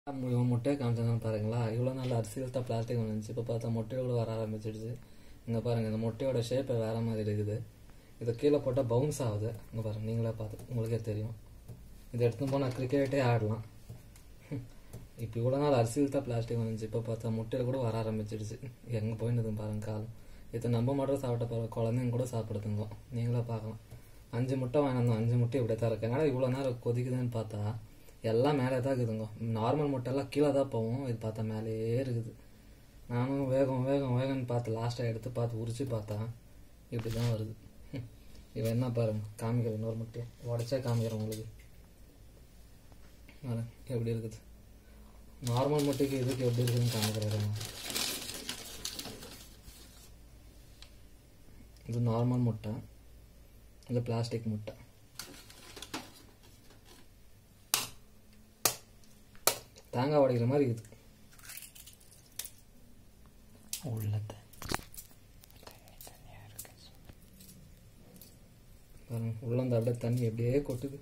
இவன் முட்டையை காமிச்சாங்க பாருங்களா இவ்வளோ நாள் அரிசியில் தான் பிளாஸ்டிக் வந்துச்சு இப்போ பார்த்தா முட்டையோட வர ஆரம்பிச்சிடுச்சு இங்கே பாருங்க இந்த முட்டையோட ஷேப்பை வேற மாதிரி இருக்குது இதை கீழே போட்டால் பவுன்ஸ் ஆகுது இங்கே பாருங்க நீங்களே பார்த்து உங்களுக்கே தெரியும் இதை எடுத்துன்னு போனால் கிரிக்கெட்டே ஆடலாம் இப்போ இவ்வளோ நாள் அரிசியில் தான் பிளாஸ்டிக் வந்துச்சு இப்போ பார்த்தா முட்டையில் கூட வர ஆரம்பிச்சிடுச்சு எங்கே போயின்னு பாருங்க காலம் இதை நம்ம மட்டும் சாப்பிட்ட பாருங்க குழந்தைங்க கூட சாப்பிடுதுங்க நீங்களே பார்க்கலாம் அஞ்சு முட்டை வாங்கினோம் அஞ்சு முட்டை இப்படியே தான் இருக்கு ஆனால் இவ்வளோ நேரம் கொதிக்குதுன்னு பார்த்தா எல்லாம் மேலே தான் இருக்குதுங்க நார்மல் முட்டைலாம் கீழே தான் போகும் இது பார்த்தா மேலேயே இருக்குது நானும் வேகம் வேகம் வேகம்னு பார்த்து லாஸ்ட்டாக எடுத்து பார்த்து உரிச்சு பார்த்தா இப்படி தான் வருது இவன் என்ன பாருங்க காமிக்கிற இன்னொரு முட்டையை உடச்சா காமிக்கிறேன் உங்களுக்கு பாருங்க எப்படி இருக்குது நார்மல் முட்டைக்கு இதுக்கு எப்படி இருக்குதுன்னு காமிக்கிறேன் இது நார்மல் முட்டை இது பிளாஸ்டிக் முட்டை தேங்காய் உடைக்கிற மாதிரி இருக்குது உள்ளத்தை பாருங்க உள்ள அந்த அப்படியே தண்ணி அப்படியே கொட்டுது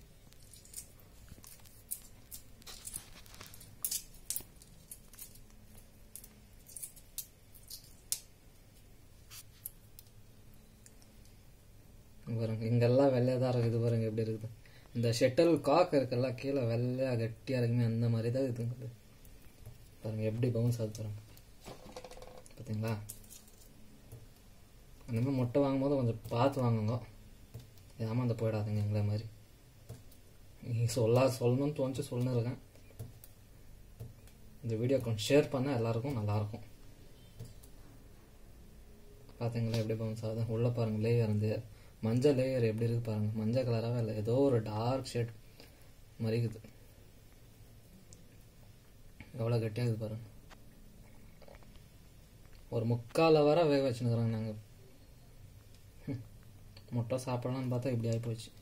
இங்க பாருங்க இங்கெல்லாம் வெள்ளையா தான் இருக்குது பாருங்க எப்படி இருக்குது இந்த ஷெட்டல் காக் இருக்குல்ல கீழே வெள்ளையா கட்டியா இருக்குமே அந்த மாதிரி தான் இருக்குது பாருங்க எப்படி பவுன்ஸ் ஆகுது பாருங்க பார்த்தீங்களா அந்த மாதிரி முட்டை வாங்கும்போது கொஞ்சம் பார்த்து வாங்குங்க ஏமாந்து போயிடாதுங்க எங்களை மாதிரி நீ சொல்ல சொல்லணும்னு தோணுச்சு சொல்லுன்னு இருக்கேன் இந்த வீடியோ கொஞ்சம் ஷேர் பண்ணால் எல்லாருக்கும் நல்லாயிருக்கும் பார்த்தீங்களா எப்படி பவுன்ஸ் ஆகுது உள்ளே பாருங்க லேயர் இருந்து மஞ்சள் லேயர் எப்படி இருக்கு பாருங்க மஞ்சள் கலராகவே இல்லை ஏதோ ஒரு டார்க் ஷேட் மாதிரி இருக்குது எவ்வளோ கட்டியாக இருக்குது பாருங்க ஒரு முக்கால வர வேக வச்சுருக்குறோங்க நாங்கள் முட்டை சாப்பிடலாம்னு பார்த்தா இப்படி ஆகி போச்சு